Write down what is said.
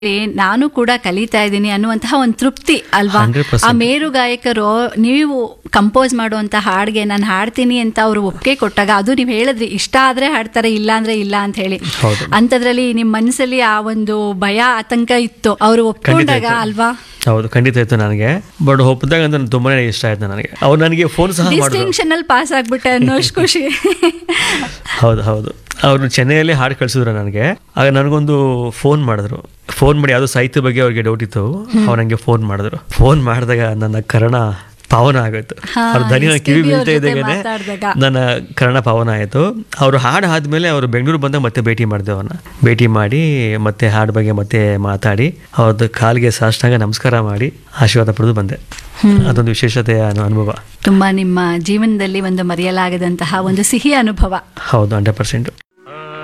ಏ, ನಾನು ಕೂಡ ಕಲಿತಾ ಇದ್ದೀನಿ ಅನ್ನುವಂತಹ ಒಂದು ತೃಪ್ತಿ ಅಲ್ವಾ 100%. ಆ ಮೇರು ಗಾಯಕರು ನೀವು ಕಂಪೋಸ್ ಮಾಡುವಂತ ಹಾಡ್ಗೆ ನಾನು ಹಾಡ್ತೀನಿ ಅಂತ ಅವರು ಒಪ್ಪಿಗೆ ಕೊಟ್ಟಾಗ ಅದು ನೀವು ಹೇಳಿದ್ರಿ ಇಷ್ಟ ಆದ್ರೆ ಹಾಡ್ತಾರೆ ಇಲ್ಲ ಅಂದ್ರೆ ಇಲ್ಲ ಅಂತ ಹೇಳಿ ಹೌದು. ಅಂಥದ್ರಲ್ಲಿ ನಿಮ್ಮ ಮನಸ್ಸಲ್ಲಿ ಆ ಒಂದು ಭಯ ಆತಂಕ ಇತ್ತು ಅವರು ಒಪ್ಕೊಂಡಾಗ ಇತ್ತು. ಅಲ್ವಾ ಹೌದು ಖಂಡಿತ ಇತ್ತು ನನಗೆ ಬಟ್ ಒಪ್ಪಿದಾಗ ಅಂತ ತುಂಬಾನೇ ಇಷ್ಟ ಆಯ್ತು ನನಗೆ ಅವ್ರು ನನಗೆ ಫೋನ್ ಸಹ ಮಾಡಿದ್ರು ಡಿಸ್ಟಿಂಕ್ಷನ್ ಅಲ್ಲಿ ಪಾಸ್ ಆಗ್ಬಿಟ್ಟೆ ಅನ್ನೋಷ್ಟು ಖುಷಿ ಹೌದು ಹೌದು ಅವರು ಚೆನ್ನೈಯಲ್ಲಿ ಹಾಡು ಕಳಿಸಿದ್ರು ನನಗೆ ಆಗ ನನಗೊಂದು ಫೋನ್ ಮಾಡಿದ್ರು ಫೋನ್ ಮಾಡಿ ಯಾವುದೋ ಸಾಹಿತ್ಯ ಬಗ್ಗೆ ಅವ್ರಿಗೆ ಡೌಟ್ ಇತ್ತು ಅವ್ರು ನನಗೆ ಫೋನ್ ಮಾಡಿದ್ರು ಫೋನ್ ಮಾಡಿದಾಗ ನನ್ನ ಕರ್ಣ ಪಾವನ ಆಗೋಯ್ತು ಹಾ, ಅವ್ರ ಧ್ವನಿ ನನ್ನ ಕಿವಿ SPB ಅವ್ರ ಬೀಳ್ತಾ ಜೊತೆ ಇದ್ದಾಗನೆ ಮಾತಾಡ್ದಾಗ. ನನ್ನ ಕರ್ಣ ಪಾವನ ಆಯಿತು ಅವರು ಹಾಡು ಆದ್ಮೇಲೆ ಅವರು ಬೆಂಗಳೂರು ಬಂದಾಗ ಮತ್ತೆ ಭೇಟಿ ಮಾಡಿದೆ ಅವ್ರನ್ನ ಭೇಟಿ ಮಾಡಿ ಮತ್ತೆ ಹಾಡು ಬಗ್ಗೆ ಮತ್ತೆ ಮಾತಾಡಿ ಅವ್ರದ್ದು ಕಾಲಿಗೆ ಸಾಷ್ಟಾಂಗ ನಮಸ್ಕಾರ ಮಾಡಿ ಆಶೀರ್ವಾದ ಪಡೆದು ಬಂದೆ ಅದೊಂದು ವಿಶೇಷತೆಯ ಅನು- ಅನುಭವ ತುಂಬಾ ನಿಮ್ಮ ಜೀವನದಲ್ಲಿ ಒಂದು ಮರೆಯಲಾಗದಂತಹ ಒಂದು ಸಿಹಿ ಅನುಭವ ಹೌದು ಹಂಡ್ರೆಡ್ ಪರ್ಸೆಂಟ್